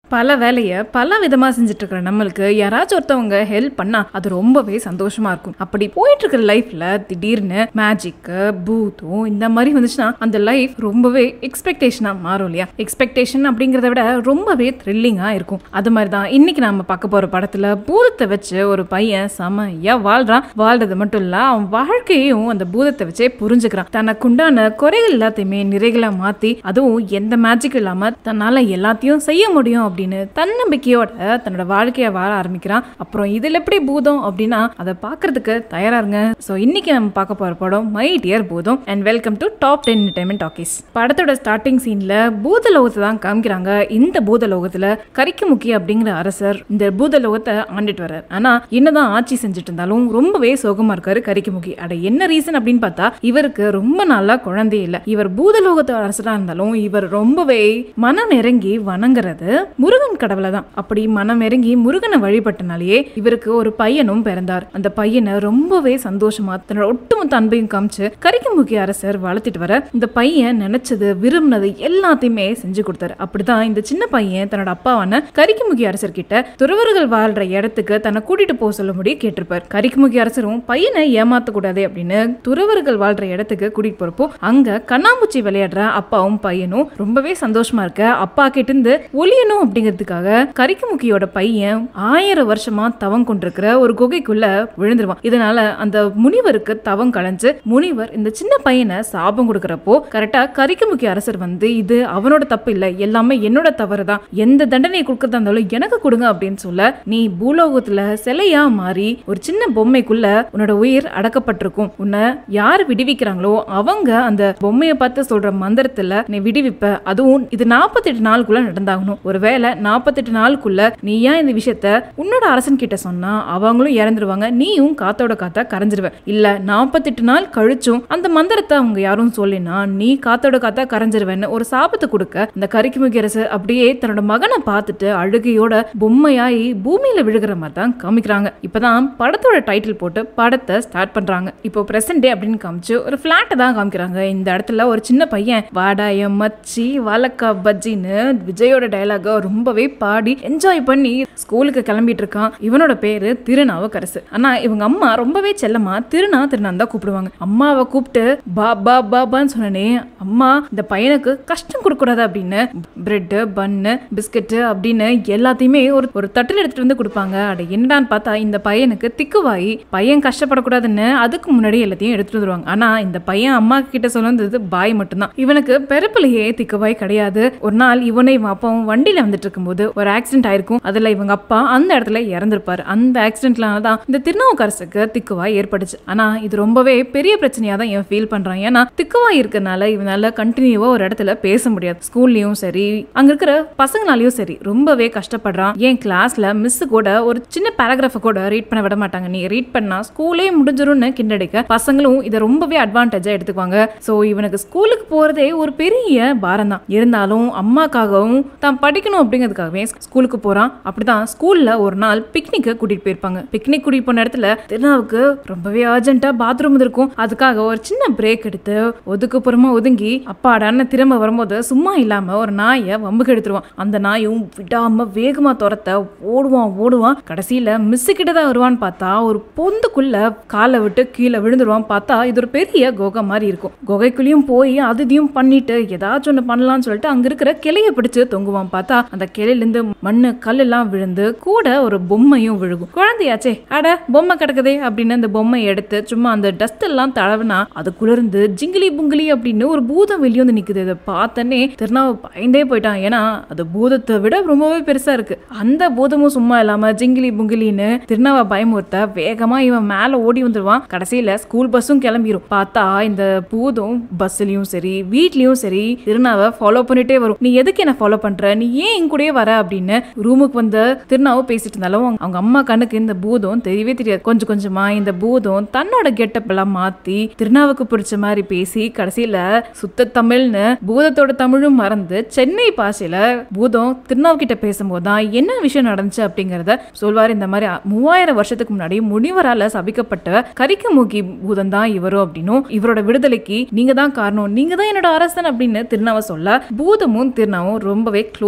பல வேலையை பல விதமா செஞ்சுட்டு இருக்கிற நம்மளுக்கு யாராச்சும் ஒருத்தவங்க ஹெல்ப் பண்ணா அது ரொம்பவே சந்தோஷமா இருக்கும் அப்படி போயிட்டு இருக்கிற லைஃப்ல திடீர்னு மேஜிக்கு பூத்தும் இந்த மாதிரி வந்துச்சுன்னா அந்த லைஃப் ரொம்பவே எக்ஸ்பெக்டேஷனா மாறும் இல்லையா எக்ஸ்பெக்டேஷன் அப்படிங்கறத விட ரொம்பவே த்ரில்லிங்கா இருக்கும் அது மாதிரி தான் இன்னைக்கு நாம பார்க்க போற படத்துல பூதத்தை வச்சு ஒரு பையன் செமையா வாழ்றான் வாழ்றது மட்டும் இல்ல அவன் வாழ்க்கையையும் அந்த பூதத்தை வச்சே புரிஞ்சுக்கிறான் தனக்குண்டான குறைகள் எல்லாத்தையுமே நிறைகளா மாத்தி அதுவும் எந்த மேஜிக் இல்லாம தன்னால எல்லாத்தையும் செய்ய முடியும் அப்படின்னு தன்னம்பிக்கையோட தன்னோட வாழ்க்கைய வாழ ஆரம்பிக்கிறான் அப்புறம் இதுல எப்படி பூதம் அப்படின்னா அதை பார்க்கிறதுக்கு தயாரா இருங்க ஸோ இன்னைக்கு நம்ம பார்க்க போற படம் my dear Bootham and welcome to top ten entertainment talkies படத்தோட ஸ்டார்டிங் சீன்ல பூத லோகத்தை தான் காமிக்கிறாங்க இந்த பூத லோகத்துல கரிக்குமுக்கி அப்படிங்கிற அரசர் இந்த பூத லோகத்தை ஆண்டுட்டு வர்றார் ஆனா என்னதான் ஆட்சி செஞ்சுட்டு இருந்தாலும் ரொம்பவே சோகமா இருக்காரு கரிக்குமுகி அட என்ன ரீசன் அப்படின்னு பார்த்தா இவருக்கு ரொம்ப நாளா குழந்தை இல்லை இவர் பூதலோகத்து அரசரா இருந்தாலும் இவர் ரொம்பவே மனம் இறங்கி வணங்குறது முருகன் கடவுளை தான் அப்படி மனம் இறங்கி முருகனை வழிபட்டனாலேயே இவருக்கு ஒரு பையனும் பிறந்தார் அந்த பையனை ரொம்பவே சந்தோஷமா தன்னோட ஒட்டுமொத்த அன்பையும் காமிச்சு கரிக்குமுகி அரசர் வளர்த்திட்டு வர இந்த பையன் நினைச்சது விரும்பினது எல்லாத்தையுமே செஞ்சு கொடுத்தாரு அப்படிதான் இந்த சின்ன பையன் தன்னோட அப்பாவான கரிக்குமுகி அரசர் கிட்ட துறவர்கள் வாழ்ற இடத்துக்கு தன்னை கூட்டிட்டு போக சொல்லும்படி கேட்டிருப்பார் கரிக்குமுகி அரசரும் பையனை ஏமாத்த கூடாது அப்படின்னு துறவர்கள் வாழ்ற இடத்துக்கு கூட்டிட்டு போறப்போ அங்க கண்ணாமூச்சி விளையாடுற அப்பாவும் பையனும் ரொம்பவே சந்தோஷமா இருக்க அப்பா கிட்ட இருந்து ஒளியணும் அப்படிங்கிறதுக்காக கரிக்குமுக்கியோட பையன் ஆயிரம் வருஷமா தவம் கொண்டிருக்கிற ஒரு குகைக்குள்ள விழுந்துருவான் இதனால அந்த முனிவருக்கு தவம் களைஞ்சு முனிவர் இந்த சின்ன பையனை சாபம் கொடுக்கறப்போ கரெக்டா கரிக்குமுக்கி அரசர் வந்து இது அவனோட தப்பு இல்ல எல்லாமே என்னோட தவறு தான் எந்த தண்டனை கொடுக்கறதா இருந்தாலும் எனக்கு கொடுங்க அப்படின்னு சொல்ல நீ பூலோகத்துல சிலையா மாறி ஒரு சின்ன பொம்மைக்குள்ள உன்னோட உயிர் அடக்கப்பட்டிருக்கும் உன்னை யார் விடுவிக்கிறாங்களோ அவங்க அந்த பொம்மையை பார்த்து சொல்ற மந்திரத்துல நீ விடுவிப்ப அதுவும் இது நாற்பத்தெட்டு நாளுக்குள்ள நடந்தாகணும் ஒருவேளை நாற்பத்தெட்டு நாளுக்குள்ள நீ ஏன் இந்த விஷயத்த உன்னோட அரசன் கிட்ட சொன்னா அவங்களும் இறந்துருவாங்க நீயும் காத்தோட காத்தா கரைஞ்சிருவ இல்ல நாற்பத்தெட்டு நாள் கழிச்சும் அந்த மந்திரத்தை அவங்க யாரும் சொல்லினா நீ காத்தோட காத்தா கரைஞ்சிருவேன்னு ஒரு சாபத்தை கொடுக்க இந்த கரிக்குமுகி அரசு அப்படியே தன்னோட மகனை பார்த்துட்டு அழுகையோட பொம்மையாயி பூமியில விழுகிற மாதிரி தான் காமிக்கிறாங்க இப்பதான் படத்தோட டைட்டில் போட்டு படத்தை ஸ்டார்ட் பண்றாங்க இப்போ பிரசன்ட் டே அப்படின்னு காமிச்சு ஒரு பிளாட்டை தான் காமிக்கிறாங்க இந்த இடத்துல ஒரு சின்ன பையன் வாடாய மச்சி வாழக்கா பஜ்ஜின்னு விஜயோட டயலாக ரொம்பவே பாடி என்ஜாய் பண்ணி ஸ்கூலுக்கு கிளம்பிட்டு இருக்கான் இவனோட பேரு திருநாவுக்கரசு ஆனா இவங்க அம்மா ரொம்பவே செல்லமா திருநா திருநான் தான் கூப்பிடுவாங்க அம்மாவை கூப்பிட்டு பா பா பாபான்னு சொன்னனே அம்மா இந்த பையனுக்கு கஷ்டம் கொடுக்கூடாது அப்படின்னு பிரெட்டு பன்னு பிஸ்கட்டு அப்படின்னு எல்லாத்தையுமே ஒரு ஒரு தட்டில் எடுத்துட்டு வந்து கொடுப்பாங்க அட என்னடான்னு பார்த்தா இந்த பையனுக்கு திக்குவாயி பையன் கஷ்டப்படக்கூடாதுன்னு அதுக்கு முன்னாடி எல்லாத்தையும் எடுத்துட்டு வந்துருவாங்க ஆனா இந்த பையன் அம்மா கிட்ட சொல்லுறது பாய் மட்டும்தான் இவனுக்கு பிறப்புலயே திக்குவாய் கிடையாது ஒரு நாள் இவனை இவன் அப்பாவும் வண்டியில வந்துட்டு இருக்கும்போது ஒரு ஆக்சிடென்ட் ஆயிருக்கும் அதுல இவங்க அப்பா அந்த இடத்துல இறந்திருப்பாரு அந்த ஆக்சிடென்ட்ல தான் இந்த திருநாவுக்கரசுக்கு திக்குவாய் ஏற்பட்டுச்சு ஆனா இது ரொம்பவே பெரிய பிரச்சனையா தான் இவன் ஃபீல் பண்றான் ஏன்னா திக்குவாய் இருக்கனால இவனால கண்டினியூவா ஒரு இடத்துல பேச முடியாது ஸ்கூல்லயும் சரி அங்க இருக்கிற பசங்களாலயும் சரி ரொம்பவே கஷ்டப்படுறான் என் கிளாஸ்ல மிஸ் கூட ஒரு சின்ன பேராகிராஃப கூட ரீட் பண்ண விட மாட்டாங்க நீ ரீட் பண்ணா ஸ்கூலே முடிஞ்சிரும்னு கிண்டடிக்க பசங்களும் இதை ரொம்பவே அட்வான்டேஜா எடுத்துக்குவாங்க சோ இவனுக்கு ஸ்கூலுக்கு போறதே ஒரு பெரிய பாரம் தான் இருந்தாலும் அம்மாக்காகவும் தான் படிக்கணும் அப்படிங்கிறதுக்காகவே ஸ்கூலுக்கு போறான் அப்படிதான் ஸ்கூல்ல ஒரு நாள் பிக்னிக்கு கூட்டிட்டு போயிருப்பாங்க பிக்னிக் கூட்டிட்டு போன இடத்துல திருநாவுக்கு ரொம்பவே அர்ஜென்ட்டா பாத்ரூம் இருக்கும் அதுக்காக ஒரு சின்ன பிரேக் எடுத்து ஒதுக்குப்புறமா ஒதுங்கி அப்பாடான்னு திரும்ப வரும்போது சும்மா இல்லாம ஒரு நாயை வம்புக்கு எடுத்துருவான் அந்த நாயும் விடாம வேகமா துரத்த ஓடுவான் ஓடுவான் கடைசியில மிஸ் கிட்ட தான் வருவான்னு பார்த்தா ஒரு பொந்துக்குள்ள காலை விட்டு கீழே விழுந்துருவான் பார்த்தா இது ஒரு பெரிய குகை மாதிரி இருக்கும் குகைக்குள்ளேயும் போய் அது இதையும் பண்ணிட்டு ஏதாச்சும் ஒன்று பண்ணலாம்னு சொல்லிட்டு அங்க இருக்கிற கிளைய பிடிச்சு தொங்குவான் பார்த்தா அந்த கிளையில இருந்து மண்ணு கல் எல்லாம் விழுந்து கூட ஒரு பொம்மையும் விழுகும் குழந்தையாச்சே அட பொம்மை கிடக்குதே அப்படின்னு அந்த பொம்மை எடுத்து சும்மா அந்த டஸ்ட் எல்லாம் தடவுனா அது குளிர்ந்து ஜிங்கிலி புங்கிலி அப்படின்னு ஒரு பூதம் வெளியே வந்து நிக்குது இதை பார்த்தனே திருநாவு பயந்தே போயிட்டான் ஏன்னா அது பூதத்தை விட ரொம்பவே பெருசா இருக்கு அந்த பூதமும் சும்மா இல்லாம ஜிங்கிலி புங்கிலின்னு திருநாவை பயமுறுத்த வேகமா இவன் மேல ஓடி வந்துருவான் கடைசியில ஸ்கூல் பஸ்ஸும் கிளம்பிரும் பார்த்தா இந்த பூதம் பஸ்லயும் சரி வீட்லயும் சரி திருநாவை ஃபாலோ பண்ணிட்டே வரும் நீ எதுக்கு என்ன ஃபாலோ பண்ற நீ ஏன் என் கூடயே வர அப்படின்னு ரூமுக்கு வந்த திருநாவும் பேசிட்டு இருந்தாலும் அவங்க- அவங்க அம்மா கண்ணுக்கு இந்த பூதம் தெரியவே தெரியாது கொஞ்சம் கொஞ்சமா இந்த பூதம் தன்னோட கெட்டப் எல்லாம் மாத்தி திருநாவுக்கு பிடிச்ச மாதிரி பேசி கடைசியில சுத்த தமிழ்னு பூதத்தோட தமிழும் மறந்து சென்னை பாஷையில பூதம் திருநாவு கிட்ட பேசும்போது தான் என்ன விஷயம் நடந்துச்சு அப்படிங்கறத சொல்வாரு இந்த மாதிரி மூவாயிரம் வருஷத்துக்கு முன்னாடி முனிவரால சபிக்கப்பட்ட கரிக்கமூக்கி பூதம் தான் இவரும் அப்படின்னும் இவரோட விடுதலைக்கு நீங்க தான் காரணம் நீங்க தான் என்னோட அரசன் அப்படின்னு திருநாவை சொல்ல பூதமும் திருநாவும் ரொம்பவே க்ளோஸ் ஃப்ரெண்ட்ஸா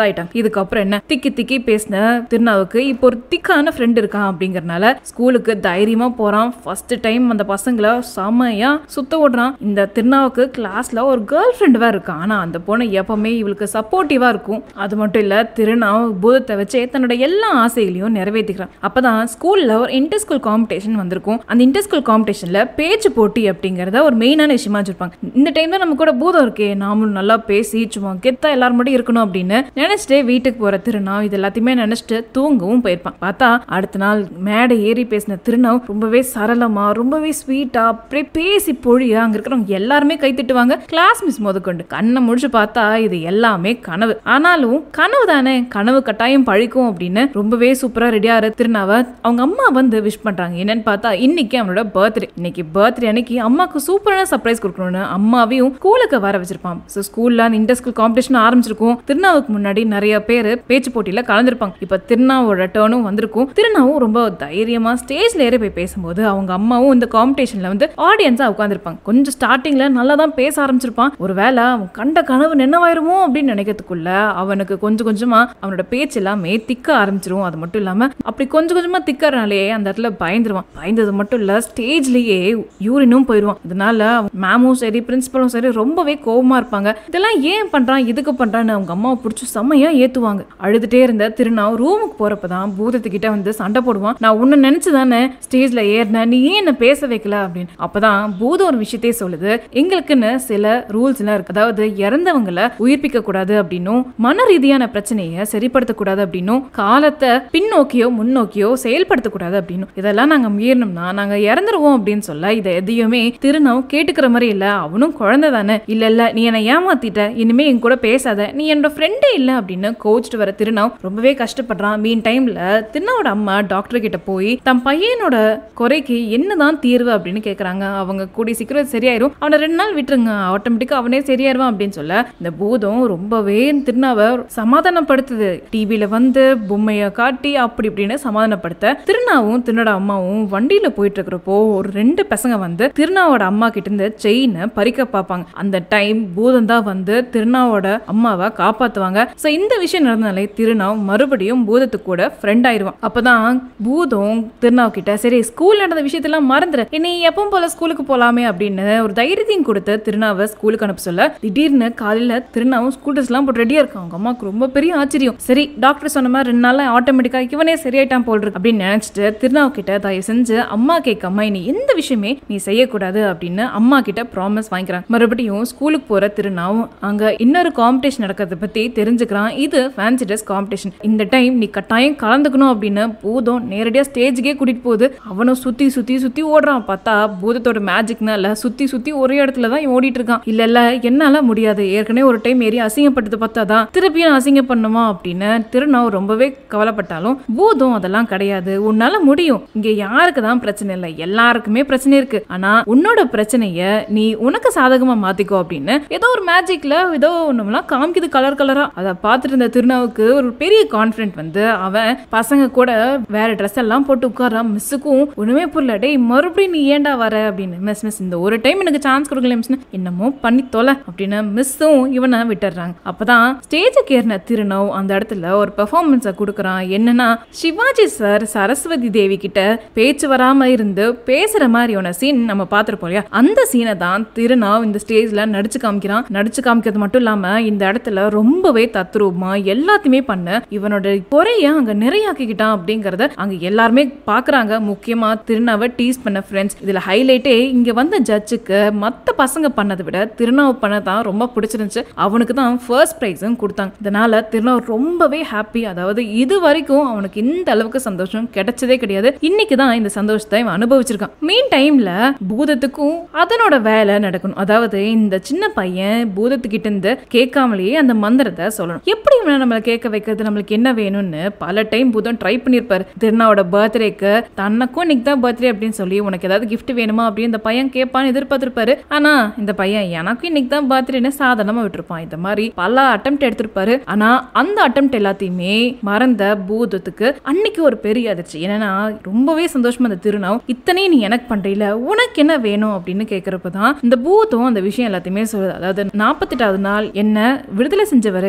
ஆயிட்டாங்க இதுக்கப்புறம் என்ன திக்கி திக்கி பேசின திருநாவுக்கு இப்போ ஒரு திக்கான ஃப்ரெண்ட் இருக்கான் அப்படிங்கறனால ஸ்கூலுக்கு தைரியமா போறான் ஃபர்ஸ்ட் டைம் அந்த பசங்களை செமையா சுத்த விடுறான் இந்த திருநாவுக்கு கிளாஸ்ல ஒரு கேர்ள் ஃப்ரெண்ட் வேற இருக்கா ஆனா அந்த பொண்ணு எப்பவுமே இவளுக்கு சப்போர்ட்டிவா இருக்கும் அது மட்டும் இல்ல திருநாவு பூதத்தை வச்சே தன்னோட எல்லா ஆசைகளையும் நிறைவேற்றிக்கிறான் அப்பதான் ஸ்கூல்ல ஒரு இன்டர் ஸ்கூல் காம்படிஷன் வந்திருக்கும் அந்த இன்டர் ஸ்கூல் காம்படிஷன்ல பேச்சு போட்டி அப்படிங்கறத ஒரு மெயினான விஷயமா வச்சிருப்பாங்க இந்த டைம் தான் நம்ம கூட பூதம் இருக்கே நாமளும் நல்லா பேசி சும்மா கெத்தா எல்லாரும் மட்டும் இருக்கணும் அப்படின்னு நினைச்சிட்டே வீட்டுக்கு போற திருநாவ் இது எல்லாத்தையுமே நினைச்சிட்டு தூங்கவும் போயிருப்பான் பார்த்தா அடுத்த நாள் மேடை ஏறி பேசின திருநாவ் ரொம்பவே சரளமா ரொம்பவே ஸ்வீட்டா அப்படியே பேசி பொழிய அங்க இருக்கிறவங்க எல்லாருமே கை தட்டுவாங்க கிளாஸ் மிஸ் முதற்கொண்டு கண்ணை முடிச்சு பார்த்தா இது எல்லாமே கனவு ஆனாலும் கனவு தானே கனவு கட்டாயம் பழிக்கும் அப்படின்னு ரொம்பவே சூப்பரா ரெடியா திருநாவ அவங்க அம்மா வந்து விஷ் பண்றாங்க என்னன்னு பார்த்தா இன்னைக்கு அவனோட பர்த்டே இன்னைக்கு பர்த்டே அன்னைக்கு அம்மாக்கு சூப்பரான சர்ப்ரைஸ் கொடுக்கணும்னு அம்மாவையும் ஸ்கூலுக்கு வர வச்சிருப்பான் ஸோ ஸ்கூல்ல அந்த இன்டர் ஸ்கூல் காம்படிஷன் ஆரம்பிச்சிருக்கும் திருநாவுக்கு முன்னாடி நிறைய பேர் பேச்சு போட்டியில கலந்துருப்பாங்க இப்ப திருநாவோட டேர்னும் வந்திருக்கும் திருநாவும் ரொம்ப தைரியமா ஸ்டேஜ்ல ஏறி போய் பேசும்போது அவங்க அம்மாவும் இந்த காம்படிஷன்ல வந்து ஆடியன்ஸா உட்காந்துருப்பாங்க கொஞ்சம் ஸ்டார்டிங்ல நல்லா தான் பேச ஆரம்பிச்சிருப்பான் ஒருவேளை அவன் கண்ட கனவு நினைவாயிருமோ அப்படின்னு நினைக்கிறதுக்குள்ள அவனுக்கு கொஞ்சம் கொஞ்சமா அவனோட பேச்சு எல்லாமே திக்க ஆரம்பிச்சிரும் அது மட்டும் இல்லாம அப்படி கொஞ்சம் கொஞ்சமா திக்கறனாலே அந்த இடத்துல பயந்துருவான் பயந்தது மட்டும் இல்ல ஸ்டேஜ்லயே யூரினும் போயிடுவான் இதனால மேமும் சரி பிரின்சிபலும் சரி ரொம்பவே கோவமா இருப்பாங்க இதெல்லாம் ஏன் பண்றான் எதுக்கு பண்றான்னு அவங்க அம்மாவை பிடிச்சி செம்மையா ஏத்துவாங்க அழுதுட்டே இருந்த திருநாவ் ரூமுக்கு போறப்பதான் பூதத்துக்கிட்ட வந்து சண்டை போடுவான் நான் உன்னை நினைச்சு தானே ஸ்டேஜ்ல ஏறின நீ ஏன் என்ன பேச வைக்கல அப்படின்னு அப்பதான் பூதம் ஒரு விஷயத்தையே சொல்லுது எங்களுக்குன்னு சில ரூல்ஸ் எல்லாம் இருக்கு அதாவது இறந்தவங்களை உயிர்ப்பிக்க கூடாது அப்படின்னும் மன ரீதியான பிரச்சனையை சரிப்படுத்தக்கூடாது அப்படின்னும் காலத்தை பின்னோக்கியோ முன்னோக்கியோ செயல்படுத்தக்கூடாது அப்படின்னும் இதெல்லாம் நாங்க மீறணும்னா நாங்க இறந்துருவோம் அப்படின்னு சொல்ல இதை எதையுமே திருநாவ் கேட்டுக்கிற மாதிரி இல்ல அவனும் குழந்தை தானே இல்ல இல்ல நீ என்னை ஏமாத்திட்ட இனிமே என் கூட பேசாத நீ என்னோட ஃப்ரெண்டே இல்ல அப்படின்னு கோச்சிட்டு வர திருநாவ் ரொம்பவே கஷ்டப்படுறான் மீன் டைம்ல திருநாவோட அம்மா டாக்டர் கிட்ட போய் தன் பையனோட குறைக்கு என்னதான் தீர்வு அப்படின்னு கேக்குறாங்க அவங்க கூடி சீக்கிரம் சரியாயிரும் அவனை ரெண்டு நாள் விட்டுருங்க ஆட்டோமேட்டிக்கா அவனே சரியாயிருவான் அப்படின்னு சொல்ல இந்த பூதம் ரொம்பவே திருநாவை சமாதானப்படுத்துது டிவியில வந்து பொம்மைய காட்டி அப்படி இப்படின்னு சமாதானப்படுத்த திருநாவும் திருநோட அம்மாவும் வண்டியில போயிட்டு இருக்கிறப்போ ஒரு ரெண்டு பசங்க வந்து திருநாவோட அம்மா கிட்ட இருந்து செயினை பறிக்க பார்ப்பாங்க அந்த டைம் பூதம் தான் வந்து திருநாவோட அம்மாவை காப்பாத்துவாங்க சோ இந்த விஷயம் நடந்தனாலே திருநாவ் மறுபடியும் பூதத்துக்கு கூட ஃப்ரெண்ட் ஆயிருவான் அப்பதான் பூதம் திருநாவ் கிட்ட சரி ஸ்கூல் நடந்த விஷயத்தெல்லாம் மறந்துரு இனி எப்பவும் போல ஸ்கூலுக்கு போலாமே அப்படின்னு ஒரு தைரியத்தையும் கொடுத்து திருநாவை ஸ்கூலுக்கு அனுப்ப சொல்ல திடீர்னு காலையில திருநாவும் ஸ்கூல் ட்ரெஸ் எல்லாம் போட்டு ரெடியா இருக்கான் அவங்க அம்மாவுக்கு ரொம்ப பெரிய ஆச்சரியம் சரி டாக்டர் சொன்ன மாதிரி ரெண்டு நாள் ஆட்டோமேட்டிக்கா இவனே சரியாயிட்டான் போல் இருக்கு அப்படின்னு நினைச்சிட்டு திருநாவு கிட்ட தயவு செஞ்சு அம்மா கேட்காம இனி எந்த விஷயமே நீ செய்யக்கூடாது அப்படின்னு அம்மா கிட்ட ப்ராமிஸ் வாங்கிக்கிறான் மறுபடியும் ஸ்கூலுக்கு போற திருநாவும் அங்க இன்னொரு காம்படிஷன் நடக்கிறத பத்தி தெரிஞ்சுக்கிறான் இது ஃபேன்சி ட்ரெஸ் காம்படிஷன் இந்த டைம் நீ கட்டாயம் கலந்துக்கணும் அப்படின்னு பூதம் நேரடியா ஸ்டேஜுக்கே கூட்டிட்டு போகுது அவனும் சுத்தி சுத்தி சுத்தி ஓடுறான் பார்த்தா பூதத்தோட மேஜிக்னால சுத்தி சுத்தி ஒரே இடத்துல தான் இவன் ஓடிட்டு இருக்கான் இல்ல இல்ல என்னால முடியாது ஏற்கனவே ஒரு டைம் ஏறி அசிங்கப்பட்டது பார்த்தாதான் திருப்பியும் அசிங்கம் பண்ணுமா அப்படின்னு திருநாவ் ரொம்பவே கவலைப்பட்டாலும் பூதம் அதெல்லாம் கிடையாது உன்னால முடியும் இங்க யாருக்கு தான் பிரச்சனை இல்லை எல்லாருக்குமே பிரச்சனை இருக்கு ஆனா உன்னோட பிரச்சனைய நீ உனக்கு சாதகமா மாத்திக்கோ அப்படின்னு ஏதோ ஒரு மேஜிக்ல ஏதோ ஒண்ணுலாம் காமிக்குது கலர் கலரா அதை பார்த்துட்டு இருந்த திருநாவுக்கு ஒரு பெரிய கான்பிடன்ட் வந்து அவன் பசங்க கூட வேற ட்ரெஸ் எல்லாம் போட்டு உட்காரான் மிஸ்ஸுக்கும் ஒண்ணுமே புரியல டேய் மறுபடியும் நீ ஏன்டா வர அப்படின்னு மிஸ் மிஸ் இந்த ஒரு டைம் எனக்கு சான்ஸ் கொடுக்கல மிஸ் என்னமோ பண்ணி தொலை அப்படின்னு மிஸ்ஸும் இவனை விட்டுறாங்க அப்பதான் ஸ்டேஜுக்கு ஏறின திருநவ் அந்த இடத்துல ஒரு பெர்ஃபார்மன்ஸை கொடுக்குறான் என்னன்னா சிவாஜி சார் சரஸ்வதி தேவி கிட்ட பேச்சு வராம இருந்து பேசுற மாதிரியான சீன் நம்ம பார்த்துருப்போம் இல்லையா அந்த சீனை தான் திருநாவ் இந்த ஸ்டேஜ்ல நடிச்சு காமிக்கிறான் நடிச்சு காமிக்கிறது மட்டும் இல்லாம இந்த இடத்துல ரொம்பவே தத்ரூபமா எல்லாத்தையுமே பண்ண இவனோட குறைய அங்க நிறையாக்கிக்கிட்டான் அப்படிங்கறத அங்க எல்லாருமே பாக்குறாங்க முக்கியமா திருநாவை டீஸ் பண்ண ஃப்ரெண்ட்ஸ் இதுல ஹைலைட்டே இங்க வந்த ஜட்ஜுக்கு மத்த பசங்க பண்ணதை விட திருநாவு பண்ண தான் ரொம்ப பிடிச்சிருந்துச்சு அவனுக்கு தான் ஃபர்ஸ்ட் ப்ரைஸும் கொடுத்தாங்க இதனால திருநாவு ரொம்பவே ஹாப்பி அதாவது இது வரைக்கும் அவனுக்கு இந்த அளவுக்கு சந்தோஷம் கிடைச்சதே கிடையாது இன்னைக்கு தான் இந்த சந்தோஷத்தை இவன் அனுபவிச்சிருக்கான் மீன் டைம்ல பூதத்துக்கும் அதனோட வேலை நடக்கணும் அதாவது இந்த சின்ன பையன் பூதத்துக்கிட்ட இருந்து கேட்காமலேயே அந்த மந்திரத்தை சொல்லணும் எப்படி இவனை நம்மளை கேட்க வைக்கிறது நம்மளுக்கு என்ன வேணும்னு பல டைம் பூதம் ட்ரை பண்ணியிருப்பாரு திருநாவோட பர்த்டேக்கு தனக்கும் இன்னைக்கு தான் பர்த்டே அப்படின்னு சொல்லி உனக்கு ஏதாவது கிஃப்ட் வேணுமா அப்படின்னு இந்த பையன் கேட்பான்னு எதிர்பார்த்திருப்பாரு ஆனா இந்த பையன் எனக்கும் இன்னைக்கு தான் பர்த்டேன்னு சாதாரணமா விட்டுருப்பான் இந்த மாதிரி பல அட்டம் எடுத்திருப்பாரு ஆனா அந்த அட்டம் எல்லாத்தையுமே மறந்த பூதத்துக்கு அன்னைக்கு ஒரு பெரிய அதிர்ச்சி என்னன்னா ரொம்பவே சந்தோஷமா அந்த திருநாவ் இத்தனையும் நீ எனக்கு பண்றீல உனக்கு என்ன வேணும் அப்படின்னு கேட்கறப்ப தான் இந்த பூதம் அந்த விஷயம் எல்லாத்தையுமே சொல்லுது அதாவது நாற்பத்தெட்டாவது நாள் என்ன விடுதலை செஞ்சவர் என்னை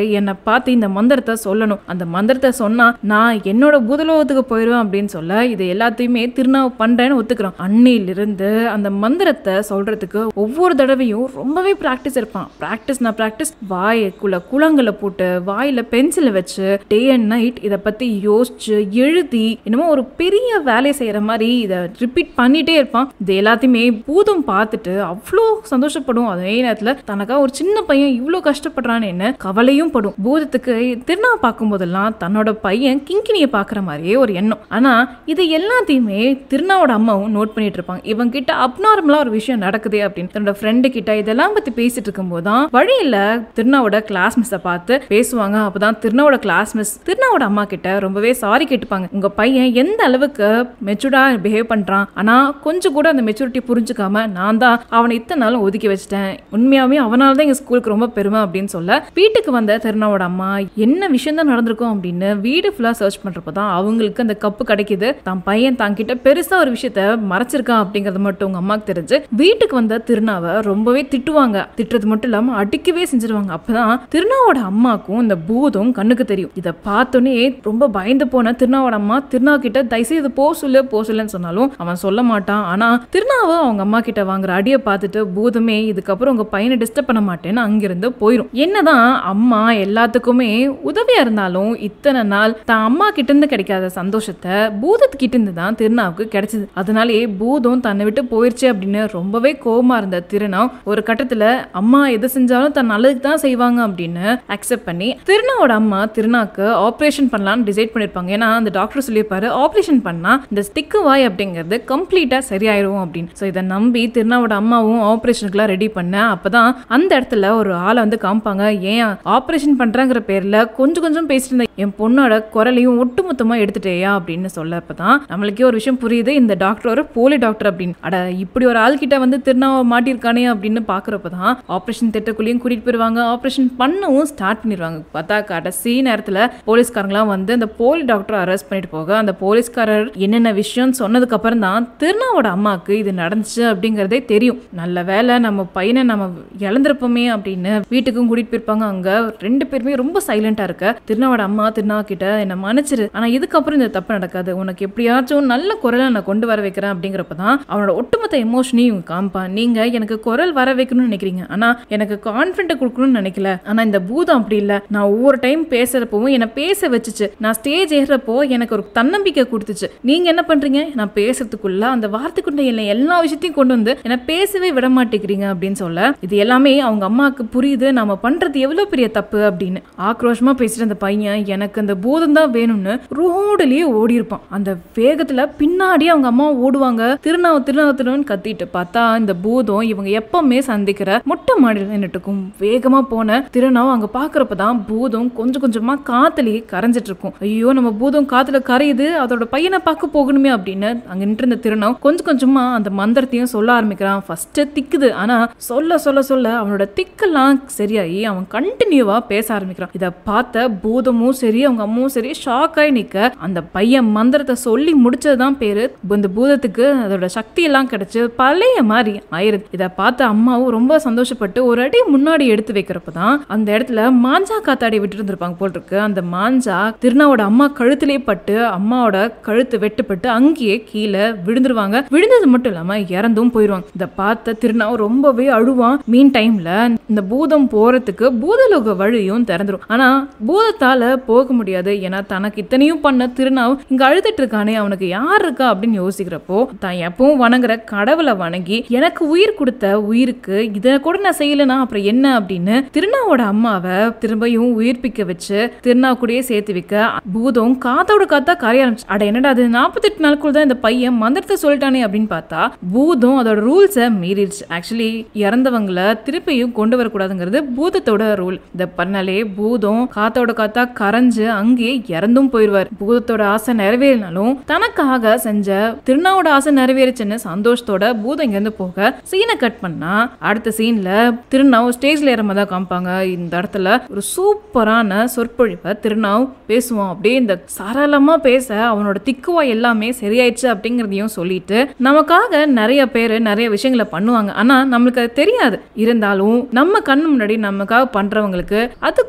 பார்த்து இந்த மந்திரத்தை சொல்லணும் அந்த மந்திரத்தை சொன்னா நான் என்னோட பூதலோகத்துக்கு போயிடுவேன் அப்படின்னு சொல்ல இது எல்லாத்தையுமே திருநாவு பண்றேன்னு ஒத்துக்கிறான் அன்னையிலிருந்து அந்த மந்திரத்தை சொல்றதுக்கு ஒவ்வொரு தடவையும் ரொம்பவே ப்ராக்டிஸ் இருப்பான் ப்ராக்டிஸ் நான் ப்ராக்டிஸ் வாய்க்குள்ள குளங்களை போட்டு வாயில பென்சிலை வச்சு டே அண்ட் நைட் இதை பத்தி யோசிச்சு எழுதி என்னமோ ஒரு பெரிய வேலையை செய்யற மாதிரி இதை ரிப்பீட் பண்ணிட்டே இருப்பான் இது எல்லாத்தையுமே பூதம் பார்த்துட்டு அவ்வளோ சந்தோஷப்படும் அதே நேரத்துல தனக்கா ஒரு சின்ன பையன் இவ்வளோ கஷ்டப்படுறான்னு என்ன கவலையும் படும் பூதத்துக்கு திருநா பார்க்கும் போதெல்லாம் தன்னோட பையன் கிங்கினியை பார்க்குற மாதிரியே ஒரு எண்ணம் ஆனா இது எல்லாத்தையுமே திருநாவோட அம்மாவும் நோட் பண்ணிட்டு இருப்பாங்க இவங்க கிட்ட அப்நார்மலா ஒரு விஷயம் நடக்குதே அப்படின்னு தன்னோட ஃப்ரெண்டு கிட்ட இதெல்லாம் பத்தி பேசிட்டு இருக்கும்போது தான் வழியில திருநாவோட கிளாஸ் மிஸ்ஸை பார்த்து பேசுவாங்க அப்பதான் திருநாவோட கிளாஸ் மிஸ் திருநாவோட அம்மா கிட்ட ரொம்பவே சாரி கேட்டுப்பாங்க உங்க பையன் எந்த அளவுக்கு மெச்சூர்டா பிஹேவ் பண்றான் ஆனா கொஞ்சம் கூட அந்த மெச்சூரிட்டி புரிஞ்சுக்காம நான் தான் அவனை இத்தனை நாளும் ஒதுக்கி வச்சிட்டேன் உண்மையாவே அவனால தான் எங்க ஸ்கூலுக்கு ரொம்ப பெருமை அப்படின்னு சொல்ல வீட்டுக்கு வந்த திருநாவோட அம்மா என்ன விஷயம் தான் நடந்திருக்கும் அப்படின்னு வீடு ஃபுல்லா சர்ச் பண்றப்ப தான் அவங்களுக்கு அந்த கப்பு கிடைக்குது தான் பையன் தான் கிட்ட பெருசா ஒரு விஷயத்த மறைச்சிருக்கான் அப்படிங்கறது மட்டும் உங்க அம்மாக்கு தெரிஞ்சு வீட்டுக்கு வந்த திருநாவை ரொம்பவே திட்டுவாங்க திட்டுறது மட்டும் இல்லாம அடிக்கவே செஞ்சிருவாங்க அப்பதான் திருநாவோட அம்மாக்கும் இந்த பூதம் கண்ணுக்கு தெரியும் இதை பார்த்தோன்னே ரொம்ப பயந்து போன திருநாவோட அம்மா திருநா கிட்ட தயவுசெய்து போ சொல்லு போ சொல்லுன்னு சொன்னாலும் அவன் சொல்ல மாட்டான் ஆனா திருநாவை அவங்க அம்மா கிட்ட வாங்குற அடியை பார்த்துட்டு பூதமே இதுக்கப்புறம் உங்க பையனை டிஸ்டர்ப் பண்ண மாட்டேன்னு அங்கிருந்து போயிடும் என்னதான் அம்மா எல்லாத்துக்குமே உதவியா இருந்தாலும் இத்தனை நாள் தான் அம்மா கிட்ட இருந்து கிடைக்காத சந்தோஷத்தை பூதத்து கிட்ட இருந்து தான் திருநாவுக்கு கிடைச்சது அதனாலேயே பூதம் தன்னை விட்டு போயிருச்சு அப்படின்னு ரொம்பவே கோவமா இருந்த திருநாவ் ஒரு கட்டத்துல அம்மா எது செஞ்சாலும் தன் நல்லதுக்கு தான் செய்வாங்க அப்படின்னு அக்செப்ட் பண்ணி திருநாவோட அம்மா திருநாக்கு ஆப்ரேஷன் பண்ணலாம்னு டிசைட் பண்ணிருப்பாங்க ஏன்னா அந்த டாக்டர் சொல்லியிருப்பாரு ஆப்ரேஷன் பண்ணா இந்த ஸ்டிக்கு வாய் அப்படிங்கிறது கம்ப்ளீட்டா சரியாயிரும் அப்படின்னு ஸோ இதை நம்பி திருநாவோட அம்மாவும் ஆப்ரேஷனுக்குலாம் ரெடி பண்ண அப்பதான் அந்த இடத்துல ஒரு ஆளை வந்து காமிப்பாங்க ஏன் ஆப்ரேஷன் பண்றேங்கிற பேர்ல கொஞ்சம் கொஞ்சம் பேசிட்டு இருந்த என் பொண்ணோட குரலையும் ஒட்டுமொத்தமா எடுத்துட்டேயா அப்படின்னு சொல்ல அப்பதான் நம்மளுக்கே ஒரு விஷயம் புரியுது இந்த டாக்டர் ஒரு போலி டாக்டர் அப்படின்னு அட இப்படி ஒரு ஆள் கிட்ட வந்து திருநாவை மாட்டியிருக்கானே அப்படின்னு பாக்குறப்ப தான் ஆப்ரேஷன் திட்டக்குள்ளேயும் கூட்டிட்டு போயிருவாங்க ஆப்ரேஷன் பண்ணவும் ஸ்டார்ட் பண்ணிடுவாங்க பார்த்தா கடைசி நேரத்துல போலீஸ்காரங்களாம் வந்து அந்த போலி டாக்டரை அரெஸ்ட் பண்ணிட்டு போக அந்த போலீஸ்காரர் என்னென்ன விஷயம் சொன்னதுக்கு அப்புறம் தான் திருநாவோட அம்மாவுக்கு இது நடந்துச்சு அப்படிங்கறதே தெரியும் நல்ல வேலை நம்ம பையனை நம்ம இழந்திருப்போமே அப்படின்னு வீட்டுக்கும் கூட்டிட்டு போயிருப்பாங்க அங்க ரெண்டு பேருமே ரொம்ப சைலண்டா இருக்க திருநாவோட அம்மா திருநா கிட்ட என்ன மன்னிச்சிரு ஆனா இதுக்கப்புறம் இந்த தப்பு நடக்காது உனக்கு எப்படியாச்சும் நல்ல குரலை நான் கொண்டு வர வைக்கிறேன் அப்படிங்கிறப்ப தான் அவனோட ஒட்டுமொத்த எமோஷனையும் இவங்க காமிப்பான் நீங்க எனக்கு குரல் வர வைக்கணும்னு நினைக்கிறீங்க ஆனா எனக்கு கான்ஃபிடென்ட் கொடுக்கணும்னு நினைக்கல ஆனா இந்த பூதம் அப்படி இல்ல நான் ஒவ்வொரு டைம் பேசுறப்பவும் என்னை பேச வச்சுச்சு நான் ஸ்டேஜ் ஏறுறப்போ எனக்கு ஒரு தன்னம்பிக்கை கொடுத்துச்சு நீங்க என்ன பண்றீங்க நான் பேசுறதுக்குள்ள அந்த வார்த்தைக்குள்ள என்ன எல்லா விஷயத்தையும் கொண்டு வந்து என்னை பேசவே விட மாட்டேங்கிறீங்க அப்படின்னு சொல்ல இது எல்லாமே அவங்க அம்மாவுக்கு புரியுது நாம பண்றது எவ்வளவு பெரிய தப்பு அப்படின்னு ஆக்ரோஷமா பேசிட்டு அந்த பையன் எனக்கு அந்த பூதம் தான் வேணும்னு ரோடுலயே ஓடி இருப்பான் அந்த வேகத்துல பின்னாடி அவங்க அம்மா ஓடுவாங்க திருநாவு திருநாவு திருநாவுன்னு கத்திட்டு பார்த்தா இந்த பூதம் இவங்க எப்பவுமே சந்திக்கிற மொட்டை மாடியில் நின்றுட்டுக்கும் வேகமா போன திருநாவு அங்க பாக்குறப்ப தான் பூதம் கொஞ்சம் கொஞ்சமா காத்துலயே கரைஞ்சிட்டு இருக்கும் ஐயோ நம்ம பூதம் காத்துல கரையுது அதோட பையனை பார்க்க போகணுமே அப்படின்னு அங்க நின்று இருந்த திருநாவு கொஞ்சம் கொஞ்சமா அந்த மந்திரத்தையும் சொல்ல ஆரம்பிக்கிறான் ஃபர்ஸ்ட் திக்குது ஆனா சொல்ல சொல்ல சொல்ல அவனோட திக்கெல்லாம் சரியாகி அவன் கண்டினியூவா பேச ஆரம்பிக்கிறான் இதை பார்த்த பூதமும் சரி அவங்க அம்மாவும் சரி ஷாக் ஆகி நிக்க அந்த பையன் மந்திரத்தை சொல்லி முடிச்சதுதான் பேரு இந்த பூதத்துக்கு அதோட சக்தி எல்லாம் கிடைச்சு பழைய மாதிரி ஆயிருது இதை பார்த்த அம்மாவும் ரொம்ப சந்தோஷப்பட்டு ஒரு அடி முன்னாடி எடுத்து வைக்கிறப்ப தான் அந்த இடத்துல மாஞ்சா காத்தாடி விட்டு இருந்திருப்பாங்க போல் இருக்கு அந்த மாஞ்சா திருநாவோட அம்மா கழுத்திலே பட்டு அம்மாவோட கழுத்து வெட்டுப்பட்டு அங்கேயே கீழே விழுந்துருவாங்க விழுந்தது மட்டும் இல்லாம இறந்தும் போயிருவாங்க இதை பார்த்த திருநாவும் ரொம்பவே அழுவான் மீன் டைம்ல இந்த பூதம் போறதுக்கு பூதலோக வழியும் திறந்துரும் ஆனா பூதத்தால போக முடியாது ஏன்னா தனக்கு இத்தனையும் பண்ண திருநாவ் இங்க அழுதுட்டு இருக்கானே அவனுக்கு யார் இருக்கா அப்படின்னு யோசிக்கிறப்போ தான் எப்பவும் வணங்குற கடவுளை வணங்கி எனக்கு உயிர் கொடுத்த உயிருக்கு இதை கூட நான் செய்யலைன்னா அப்புறம் என்ன அப்படின்னு திருநாவோட அம்மாவை திரும்பியும் உயிர்ப்பிக்க வச்சு திருநா கூடயே சேர்த்து வைக்க பூதம் காத்தோட காத்தா கரைய ஆரம்பிச்சு அட என்னடா அது நாற்பத்தெட்டு நாளுக்குள்ள தான் இந்த பையன் மந்திரத்தை சொல்லிட்டானே அப்படின்னு பார்த்தா பூதம் அதோட ரூல்ஸை மீறிடுச்சு ஆக்சுவலி இறந்தவங்களை திருப்பியும் கொண்டு வரக்கூடாதுங்கிறது பூதத்தோட ரூல் இதை பண்ணாலே பூதம் காத்தோட காத்தா கரைஞ்சு அங்கேயே இறந்தும் போயிடுவார் பூதத்தோட ஆசை நிறைவேறினாலும் தனக்காக செஞ்ச திருநாவோட ஆசை நிறைவேறுச்சுன்னு சந்தோஷத்தோட பூதம் இங்கேருந்து போக சீனை கட் பண்ணா அடுத்த சீன்ல திருநாவ் ஸ்டேஜ்ல ஏறமா தான் காமிப்பாங்க இந்த இடத்துல ஒரு சூப்பரான சொற்பொழிவை திருநாவ் பேசுவான் அப்படியே இந்த சரளமா பேச அவனோட திக்குவா எல்லாமே சரியாயிடுச்சு அப்படிங்கிறதையும் சொல்லிட்டு நமக்காக நிறைய பேர் நிறைய விஷயங்களை பண்ணுவாங்க ஆனா நம்மளுக்கு அது தெரியாது இருந்தாலும் நம்ம கண்ணு முன்னாடி நமக்காக பண்றவங்களுக்கு அது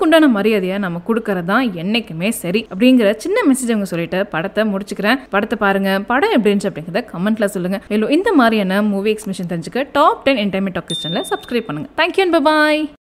அவங்களுக்கு உண்டான மரியாதையை நம்ம கொடுக்கறது தான் என்னைக்குமே சரி அப்படிங்கிற சின்ன மெசேஜ் அவங்க சொல்லிட்டு படத்தை முடிச்சுக்கிறேன் படத்தை பாருங்க படம் எப்படி இருந்துச்சு அப்படிங்கிறத கமெண்ட்ல சொல்லுங்க மேலும் இந்த மாதிரியான மூவி எக்ஸ்பிரஷன் தெரிஞ்சுக்க டாப் டென் என்டைமெண்ட் டாக் சேனலை சப்ஸ்கிரைப் பண்ணுங்க தேங்க்யூ அண்ட் பாய்